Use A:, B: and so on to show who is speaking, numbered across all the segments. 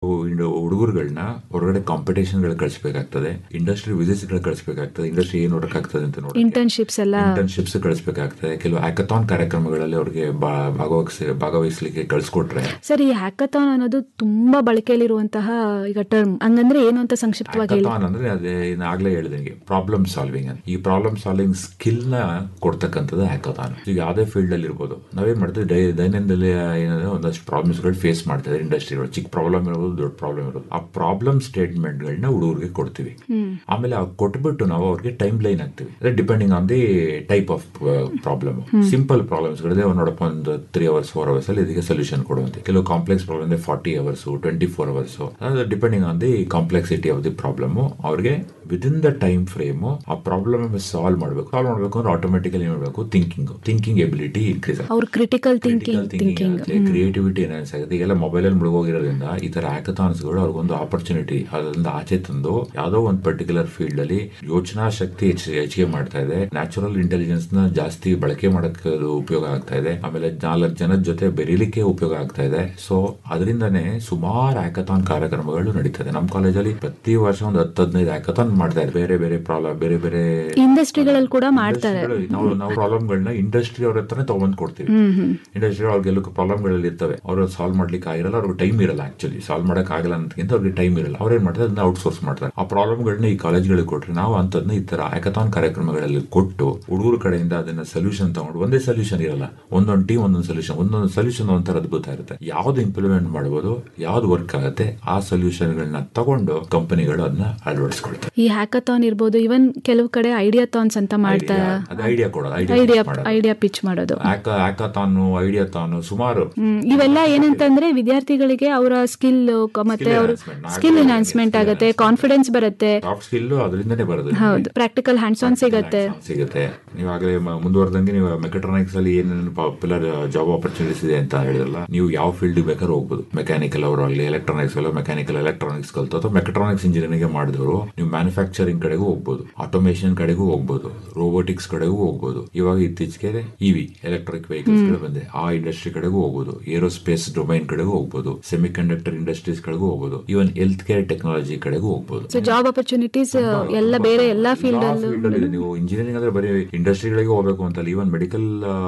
A: ಹುಡುಗರುಗಳನ್ನ ಹೊರಗಡೆ ಕಾಂಪಿಟೇಷನ್ ಗಳು ಕಳಿಸ್ಬೇಕಾಗ್ತದೆ industry visits ಗಳು ಕಳಿಸ್ಬೇಕಾಗ್ತದೆ ಇಂಡಸ್ಟ್ರಿ ಏನ್ ವರ್ಕ್ ಆಗ್ತದೆ ಅಂತ ನೋಡಿ
B: ಇಂಟರ್ನ್ಶಿಪ್ಸ್ ಎಲ್ಲ
A: ಇಂಟರ್ನ್ಶಿಪ್ಸ್ ಕಳಿಸ್ಬೇಕಾಗ್ತದೆ ಕೆಲವು ಹ್ಯಾಕಥಾನ್ ಕಾರ್ಯಕ್ರಮಗಳಲ್ಲಿ ಅವ್ರಿಗೆ ಬಾ- ಭಾಗವಹಿಸಿ ಭಾಗವಹಿಸ್ಲಿಕ್ಕೆ ಕಳಿಸ್ಕೊಟ್ರೆ
B: ಸರ್ ಈ ಹ್ಯಾಕಥಾನ್ ಅನ್ನೋದು ತುಂಬಾ ಬಳಕೆಯಲ್ಲಿರುವಂತಹ ಈಗ ಟರ್ಮ್ ಹಂಗಂದ್ರೆ ಏನು ಅಂತ ಸಂಕ್ಷಿಪ್ತವಾಗಿ ಹೇಳಿ
A: ಹ್ಯಾಕಥಾನ್ ಅಂದ್ರೆ ಅದೇ ಇನ್ನು ಆಗ್ಲೇ ಹೇಳಿದಂಗೆ ಪ್ರಾಬ್ಲಮ್ ಸಾಲ್ವಿಂಗ್ ಅಂತ ಈ ಪ್ರಾಬ್ಲಮ್ ಸಾಲ್ವಿಂಗ್ ಸ್ಕಿಲ್ ನ ಕೊಡ್ತಕ್ಕಂಥದ್ದು ಹ್ಯಾಕಥಾನ್ ಈಗ ಯಾವುದೇ ಫೀಲ್ಡ್ ಅಲ್ಲಿ ಇರ್ಬೋದು ನಾವೇನ್ ಮಾಡ್ತೀವಿ ಡೈ ದೈನಂದಿನ ಏನಂದ್ರೆ ಒಂದಷ್ಟು ಪ್ರಾಬ್ಲಮ್ಸ್ ಗಳು ಫೇಸ್ ಮಾಡ್ತಾರೆ ಇಂಡಸ್ಟ್ರಿಗಳು ಚಿಕ್ಕ ಪ್ರಾಬ್ಲಮ್ ಇರ್ಬೋದು ದೊಡ್ಡ ಪ್ರಾಬ್ಲಮ್ ಇರ್ಬೋದು ಆ ಪ್ರಾಬ್ಲಮ್ ಸ್ಟೇಟ್ಮೆಂಟ್ ಗಳನ್ನ ಹುಡುಗರಿಗೆ ಕೊಡ್ತೀವಿ ಆಮೇಲೆ ಅವ್ ಕೊಟ್ಬಿಟ್ಟು ನಾವು ಅವ್ರಿಗೆ ಟೈಮ್ ಲೈನ್ ಹಾಕ್ತಿವಿ ಅದೇ depending on the type of problem simple problems ಗಳಿದೆ ನೋಡಪ್ಪ ಒಂದು ತ್ರೀ ಅವರ್ಸ್ ಫೋರ್ ಅವರ್ಸ್ ಅಲ್ಲಿ ಇದಕ್ಕೆ ಸೊಲ್ಯೂಷನ್ ಕೊಡುವಂತೆ ಕೆಲವು complex problem forty hours twenty four hours depending on the complexity of the problem ಅವ್ರಿಗೆ ವಿದಿನ್ ದ ಟೈಮ್ ಫ್ರೇಮ್ ಆ problem solve ಮಾಡಬೇಕು ಸಾಲ್ವ್ ಮಾಡಬೇಕು ಅಂದ್ರೆ ಆಟೋಮೆಟಿಕಲಿ ಮಾಡಬೇಕು ಥಿಂಕಿಂಗ್ ಥಿಂಕಿಂಗ್ ಎಬಿಲಿಟಿ ಇನ್ಕ್ರೀಸ್
B: ಅವ್ರ critical thinking thinking
A: creativity enhance ಆಗುತ್ತೆ ಈಗೆಲ್ಲ mobile ಅಲ್ಲಿ ಮುಳುಗೋಗಿರೋದ್ರಿಂದ ಈ ತರ hackathons ಗಳು ಅವ್ರಿಗೊಂದು ಆಪರ್ಚುನಿಟಿ ಅದರಿಂದ ಆಚೆ ತಂದು ಯಾವ್ದೋ ಒಂದು ಪರ್ಟಿಕ್ಯುಲರ್ ಫೀಲ್ಡ್ ಅಲ್ಲಿ ಯೋಚನಾ ಶಕ್ತಿ ಹೆಚ್ಚು ಹೆಚ್ಚಿಗೆ ಮಾಡ್ತಾ ಇದೆ ನ್ಯಾಚುರಲ್ ಇಂಟೆಲಿಜೆನ್ಸ್ ನ ಜಾಸ್ತಿ ಬಳಕೆ ಮಾಡಕ್ಕೆ ಅದು ಉಪಯೋಗ ಆಗ್ತಾ ಇದೆ ಆಮೇಲೆ ನಾಲ್ಕು ಜನದ ಜೊತೆ ಬೆರೀಲಿಕ್ಕೆ ಉಪಯೋಗ ಆಗ್ತಾ ಇದೆ ಸೊ ಅದರಿಂದನೇ ಸುಮಾರು ಹ್ಯಾಕಥಾನ್ ಕಾರ್ಯಕ್ರಮಗಳು ನಡೀತದೆ ನಮ್ಮ ಕಾಲೇಜಲ್ಲಿ ಪ್ರತಿ ವರ್ಷ ಒಂದು ಹತ್ತು ಹದಿನೈದು ಹ್ಯಾಕಥಾನ್ ಮಾಡ್ತಾ ಇದೆ ಬೇರೆ ಬೇರೆ ಪ್ರಾಬ್ಲಮ್ ಬೇರೆ ಬೇರೆ
B: ಇಂಡಸ್ಟ್ರಿಗಳಲ್ಲಿ ಕೂಡ ಮಾಡ್ತಾರೆ
A: industry ಗಳು- ನಾವು ನಾವು ಪ್ರಾಬ್ಲಮ್ಗಳನ್ನ ಇಂಡಸ್ಟ್ರಿ ಅವ್ರ ಹತ್ರನೇ ತಗೊಂಡ್ ಕೊಡ್ತೀವಿ
B: ಹ್ಮ್ ಹ್ಮ್
A: ಇಂಡಸ್ಟ್ರಿ ಅವ್ರಿಗೆ ಎಲ್ಲೂ ಪ್ರಾಬ್ಲಮ್ಗಳಲ್ಲಿ ಇರ್ತವೆ ಅವರು ಸಾಲ್ವ್ ಮಾಡ್ಲಿಕ್ಕೆ ಆಗಿರಲ್ಲ ಅವ್ರಿಗೆ ಟೈಮ್ ಇರಲ್ಲ ಆಕ್ಚುಲಿ ಸಾಲ್ವ್ ಮಾಡಕ್ ಆಗಲ್ಲ ಅನ್ನೋದಕ್ಕಿಂತ ಅವ್ರಿಗೆ ಟೈಮ್ ಇರಲ್ಲ ಅವ್ರು ಏನ್ ಮಾಡ್ತಾರೆ ಅದನ್ನ ಔಟ್ಸೋರ್ಸ್ ಮಾಡ್ತಾರೆ ಆ ಪ್ರಾಬ್ಲಮ್ಗಳನ್ನ ಈ ಕಾಲೇಜ್ಗಳಿಗೆ ಕೊಟ್ರೆ ನಾವು ಅಂತದ್ನ ಈ ತರ ಹ್ಯಾಕಥಾನ್ ಕಾರ್ಯಕ್ರಮಗಳಲ್ಲಿ ಕೊಟ್ಟು ಹುಡುಗರ ಕಡೆಯಿಂದ ಅದನ್ನ ಸೊಲ್ಯೂಷನ್ ತಗೊಂಡು ಒಂದೇ ಸೊಲ್ಯೂಷನ್ ಇರಲ್ಲ ಒಂದೊಂದು ಟೀಮ್ ಒಂದೊಂದು ಸೊಲ್ಯೂಷನ್ ಒಂದೊಂದು ಸೊಲ್ಯೂಷನ್ ಒಂಥರ ಅದ್ಭುತ ಇರುತ್ತೆ ಯಾವ್ದು ಇಂಪ್ಲಿಮೆಂಟ್ ಮಾಡಬಹುದು ಯಾವ್ದು ವರ್ಕ್ ಆಗುತ್ತೆ ಆ ಸೊಲ್ಯೂಷನ್ ಗಳನ್ನ ತಗೊಂಡು ಕಂಪನಿಗಳು ಅದನ್ನ ಅಳವಡಿಸ್ಕೊಳ್ತಾರೆ
B: ಈ ಹ್ಯಾಕಥಾನ್ ಇರ್ಬೋದು ಇವನ್ ಕೆಲವು ಕಡೆ ಐಡಿಯಾಥಾನ್ಸ್ ಅಂತ ಮಾಡ್ತಾರೆ
A: ಅದು ಐಡಿಯಾ ಕೊಡೋದು
B: ಐಡಿಯಾ
A: ಐಡಿಯಾ
B: ಐಡಿಯಾ ಪಿಚ್ ಮಾಡೋದು
A: ಹ್ಯಾಕಥಾನು ಐಡಿಯಾ ತಾನು ಸುಮಾರು
B: ಹ್ಮ್, ಇವೆಲ್ಲ ಏನಂತಂದ್ರೆ ವಿದ್ಯಾರ್ಥಿಗಳಿಗೆ ಅವರ ಸ್ಕಿಲ್ ಮತ್ತೆ ಅವ್ರ
A: enhancement,
B: ಸ್ಕಿಲ್ ಎನ್ಹಾನ್ಸ್ಮೆಂಟ್ ಆಗುತ್ತೆ ಕಾನ್ಫಿಡೆನ್ಸ್ ಬರುತ್ತೆ
A: ಸಾಫ್ಟ್ ಸ್ಕಿಲ್ ಅದರಿಂದನೇ ಬರೋದು
B: ಹೌದು ಪ್ರಾಕ್ಟಿಕಲ್ ಹ್ಯಾಂಡ್ಸ್ ಆನ್ ಸಿಗತ್ತೆ
A: ಸಿಗುತ್ತೆ ನೀವು ಆಗಲೇ ಮ- ಮುಂದುವರೆದಂಗೆ ನೀವು ಮೆಕ್ಯಾಟ್ರಾನಿಕ್ಸ್ ಅಲ್ಲಿ ಏನೇನು ಪಾಪ್ಯುಲರ್ ಜಾಬ್ ಆಪರ್ಚುನಿಟೀಸ್ ಇದೆ ಅಂತ ಹೇಳಿದ್ರಲ್ಲ ನೀವು ಯಾವ ಫೀಲ್ಡ್ ಬೇಕಾದ್ರೂ ಹೋಗ್ಬೋದು ಮೆಕ್ಯಾನಿಕಲ್ ಅವರಾಗಲಿ ಎಲೆಕ್ಟ್ರಾನಿಕ್ಸ್ ಅಲ್ಲ ಮೆಕ್ಯಾನಿಕಲ್ ಎಲೆಕ್ಟ್ರಾನಿಕ್ಸ್ ಕಲ್ತು ಅಥವಾ ಮೆಕ್ಯಾಟ್ರಾನಿಕ್ಸ್ ಇಂಜಿನಿಯರಿಂಗ್ ಮಾಡಿದವರು ನೀವು ಮ್ಯಾನುಫ್ಯಾಕ್ಚರಿಂಗ್ ಕಡೆಗೂ ಹೋಗ್ಬೋದು ಆಟೋಮೇಷನ್ ಕಡೆಗೂ ಹೋಗ್ಬೋದು ರೋಬೋಟಿಕ್ಸ್ ಕಡೆಗೂ ಹೋಗ್ಬೋದು ಇವಾಗ ಇತ್ತೀಚೆಗೆ ಇವಿ ಎಲೆಕ್ಟ್ರಿಕ್ ವೆಹಿಕಲ್ಸ್ ಗಳು ಬಂದೆ ಆ ಇಂಡಸ್ಟ್ರಿ ಕಡೆಗೂ ಹೋಗ್ಬೋದು ಏರೋಸ್ಪೇಸ್ ಡೊಮೈನ್ ಕಡೆಗೂ ಹೋಗ್ಬೋದು ಸೆಮಿ ಕಂಡಕ್ಟರ್ ಇಂಡಸ್ಟ್ರೀಸ್ ಕಡೆಗೂ ಹೋಗ್ಬೋದು ಈವನ್ ಹೆಲ್ತ್ ಕೇರ್ ಟೆಕ್ನಾಲಜಿ ಕಡೆಗೂ ಹೋಗ್ಬೋದು
B: ಸೊ ಜಾಬ್ ಆಪರ್ಚುನಿಟೀಸ್ ಎಲ್ಲ ಬೇರೆ ಎಲ್ಲಾ ಫೀಲ್ಡ್
A: ಎಲ್ಲಾ
B: ಅಲ್ಲೂ
A: field ಅಲ್ಲಿ ಇದೆ. ನೀವು ಇಂಜಿನಿಯರಿಂಗ್ ಅಂದ್ರೆ ಬರೀ ಇಂಡಸ್ಟ್ರಿಗಳಿಗೆ ಹೋಗ್ಬೇಕು ಅಂತಲ್ಲ ಈವನ್ ಮೆಡಿಕಲ್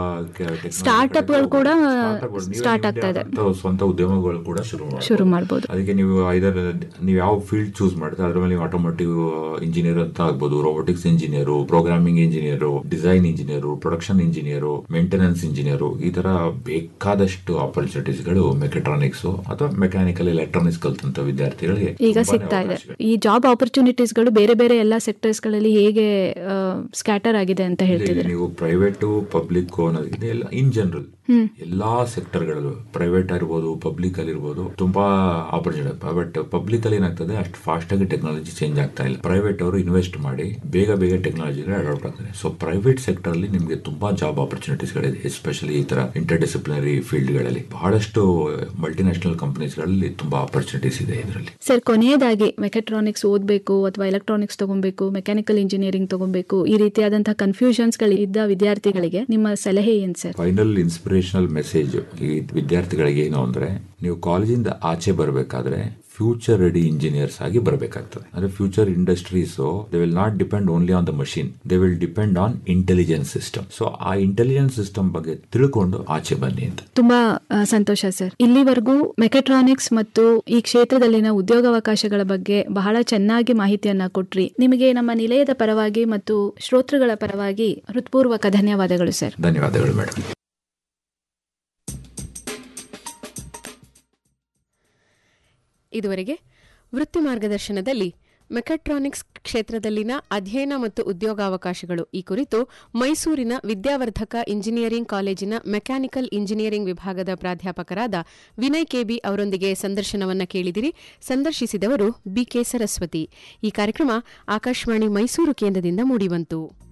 B: Startup ಗಳು ಕೂಡ start ಆಗ್ತಾ ಇದೆ.
A: ಸ್ವಂತ ಉದ್ಯಮಗಳು ಕೂಡ ಶುರು ಮಾಡ್ಬೋದು.
B: ಶುರು ಮಾಡ್ಬೋದು
A: ಅದಕ್ಕೆ ನೀವು ಐದರ್ ನೀವು ಯಾವ ಫೀಲ್ಡ್ ಚೂಸ್ ಮಾಡ್ತೀರಾ ಅದ್ರ ಮೇಲೆ ನೀವು ಆಟೋಮೋಟಿವ್ ಇಂಜಿನಿಯರ್ ಅಂತ ಆಗ್ಬೋದು robotics engineer programming engineer design engineer production engineer maintenance engineer ಈ ತರ ಬೇಕಾದಷ್ಟು ಆಪರ್ಚುನಿಟೀಸ್ ಗಳು ಮೆಕ್ಯಾಟ್ರಾನಿಕ್ಸ್ ಅಥವಾ ಮೆಕ್ಯಾನಿಕಲ್ ಎಲೆಕ್ಟ್ರಾನಿಕ್ಸ್ ಕಲ್ತಂತ ವಿದ್ಯಾರ್ಥಿಗಳಿಗೆ
B: ಈಗ
A: ತುಂಬಾನೇ
B: ಸಿಗ್ತಾ ಇದೆ
A: ಅವಕಾಶಗಳು.
B: ಈ ಜಾಬ್ ಆಪರ್ಚುನಿಟೀಸ್ ಗಳು ಬೇರೆ ಬೇರೆ ಎಲ್ಲಾ ಸೆಕ್ಟರ್ಸ್ ಗಳಲ್ಲಿ ಹೇಗೆ ಸ್ಕ್ಯಾಟರ್ ಆಗಿದೆ ಅಂತ
A: ಇಲ್ಲಿ
B: ಹೇಳ್ತಿದ್ರೆ
A: ನೀವು ಪ್ರೈವೇಟ್ ಪಬ್ಲಿಕ್ ಅನ್ನೋದಿದೆ ಎಲ್ಲ ಇನ್ ಜನರಲ್ ಎಲ್ಲಾ ಸೆಕ್ಟರ್ ಗಳಲ್ಲೂ ಪ್ರೈವೇಟ್ ಆಗಿರ್ಬೋದು ಪಬ್ಲಿಕ್ ಆಗಿರ್ಬೋದು ತುಂಬಾ ಆಪರ್ಚುನಿಟಿ ಬಟ್ ಪಬ್ಲಿಕ್ ಅಲ್ಲಿ ಏನಾಗ್ತದೆ ಅಷ್ಟು ಫಾಸ್ಟ್ ಆಗಿ ಟೆಕ್ನಾಲಜಿ ಚೇಂಜ್ ಆಗ್ತಾ ಇಲ್ಲ ಪ್ರೈವೇಟ್ ಅವರು ಇನ್ವೆಸ್ಟ್ ಮಾಡಿ ಬೇಗ ಬೇಗ ಟೆಕ್ನಾಲಜಿ ಅಡಾಪ್ಟ್ ಆಗ್ತಾರೆ ಸೊ ಪ್ರೈವೇಟ್ ಸೆಕ್ಟರ್ ಅಲ್ಲಿ ನಿಮಗೆ ತುಂಬಾ ಜಾಬ್ ಆಪರ್ಚುನಿಟೀಸ್ ಗಳಿದೆ ಎಸ್ಪೆಷಲಿ ಈ ತರ ಇಂಟರ್ ಡಿಸಿಪ್ಲಿನರಿ ಫೀಲ್ಡ್ ಗಳಲ್ಲಿ ಬಹಳಷ್ಟು ಮಲ್ಟಿನ್ಯಾಷನಲ್ ಕಂಪನೀಸ್ ಗಳಲ್ಲಿ ತುಂಬಾ ಆಪರ್ಚುನಿಟೀಸ್ ಇದೆ ಇದರಲ್ಲಿ
B: ಸರ್ ಕೊನೆಯದಾಗಿ ಮೆಕ್ಯಾಟ್ರಾನಿಕ್ಸ್ ಓದಬೇಕು ಅಥವಾ ಎಲೆಕ್ಟ್ರಾನಿಕ್ಸ್ ತಗೊಬೇಕು ಮೆಕ್ಯಾನಿಕಲ್ ಇಂಜಿನಿಯರಿಂಗ್ ತಗೊಬೇಕು ಈ ರೀತಿಯಾದಂತಹ ಕನ್ಫ್ಯೂಷನ್ಸ್ ಗಳು ಇದ್ದ ವಿದ್ಯಾರ್ಥಿಗಳಿಗೆ ನಿಮ್ಮ ಸಲಹೆ ಏನ್ ಸರ್
A: ಫೈನಲ್ ಇನ್ಸ್ಪಿರೇಷನಲ್ ಮೆಸೇಜ್ ಈ ವಿದ್ಯಾರ್ಥಿಗಳಿಗೆ ಏನು ಅಂದ್ರೆ ನೀವು ಕಾಲೇಜಿಂದ ಆಚೆ ಬರಬೇಕಾದ್ರೆ ಫ್ಯೂಚರ್ ರೆಡಿ ಇಂಜಿನಿಯರ್ಸ್ ಆಗಿ ಬರಬೇಕಾಗ್ತದೆ ಅಂದ್ರೆ future industries they will not depend only on the machine they will depend on intelligence system so ಆ ಇಂಟೆಲಿಜೆನ್ಸ್ ಸಿಸ್ಟಮ್ ಬಗ್ಗೆ ತಿಳ್ಕೊಂಡು ಆಚೆ ಬನ್ನಿ ಅಂತ
B: ತುಂಬಾ ಆ, ಸಂತೋಷ ಸರ್ ಇಲ್ಲಿವರೆಗೂ ಮೆಕ್ಯಾಟ್ರಾನಿಕ್ಸ್ ಮತ್ತು ಈ ಕ್ಷೇತ್ರದಲ್ಲಿನ ಉದ್ಯೋಗಾವಕಾಶಗಳ ಬಗ್ಗೆ ಬಹಳ ಚೆನ್ನಾಗಿ ಮಾಹಿತಿಯನ್ನ ಕೊಟ್ರಿ ನಿಮಗೆ ನಮ್ಮ ನಿಲಯದ ಪರವಾಗಿ ಮತ್ತು ಶ್ರೋತೃಗಳ ಪರವಾಗಿ ಹೃತ್ಪೂರ್ವಕ ಧನ್ಯವಾದಗಳು ಸರ್
A: ಧನ್ಯವಾದಗಳು ಮೇಡಮ್
C: ಇದುವರೆಗೆ ವೃತ್ತಿ ಮಾರ್ಗದರ್ಶನದಲ್ಲಿ ಮೆಕ್ಯಾಟ್ರಾನಿಕ್ಸ್ ಕ್ಷೇತ್ರದಲ್ಲಿನ ಅಧ್ಯಯನ ಮತ್ತು ಉದ್ಯೋಗಾವಕಾಶಗಳು ಈ ಕುರಿತು ಮೈಸೂರಿನ ವಿದ್ಯಾವರ್ಧಕ ಇಂಜಿನಿಯರಿಂಗ್ ಕಾಲೇಜಿನ ಮೆಕ್ಯಾನಿಕಲ್ ಇಂಜಿನಿಯರಿಂಗ್ ವಿಭಾಗದ ಪ್ರಾಧ್ಯಾಪಕರಾದ ವಿನಯ್ ಕೆಬಿ ಅವರೊಂದಿಗೆ ಸಂದರ್ಶನವನ್ನ ಕೇಳಿದಿರಿ ಸಂದರ್ಶಿಸಿದವರು ಬಿಕೆ ಸರಸ್ವತಿ ಈ ಕಾರ್ಯಕ್ರಮ ಆಕಾಶವಾಣಿ ಮೈಸೂರು ಕೇಂದ್ರದಿಂದ ಮೂಡಿಬಂತು